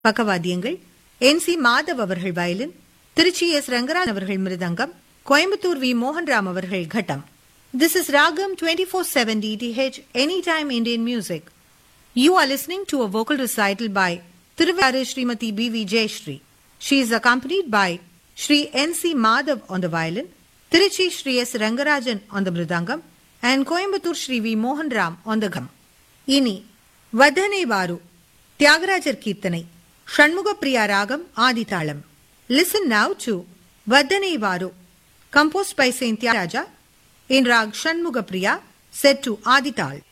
பக்கவாத்தியங்கள் N C Madhav அவர்கள் violin Trichy S Rangaraj அவர்கள் மிருதங்கம் Coimbatore we Mohanram அவர்கள் கட்டம் this is Raagam twenty four seven DTH any time Indian music You are listening to a vocal recital by Thiruvaru Srimati B.V. Jayashree. She is accompanied by Sri N.C. Madhav on the violin, Tiruchi Sri S. Rangarajan on the mridangam, and Coimbatore Sri V. Mohan Ram on the gham. இனி வதனை வாரு தியாகராஜர் கீர்த்தனை Shanmukhapriya ராகம் ஆதிதாளம் listen now to வதனை வாரு composed by saint Thyagaraja in raag Shanmukhapriya set to ஆதிதாள்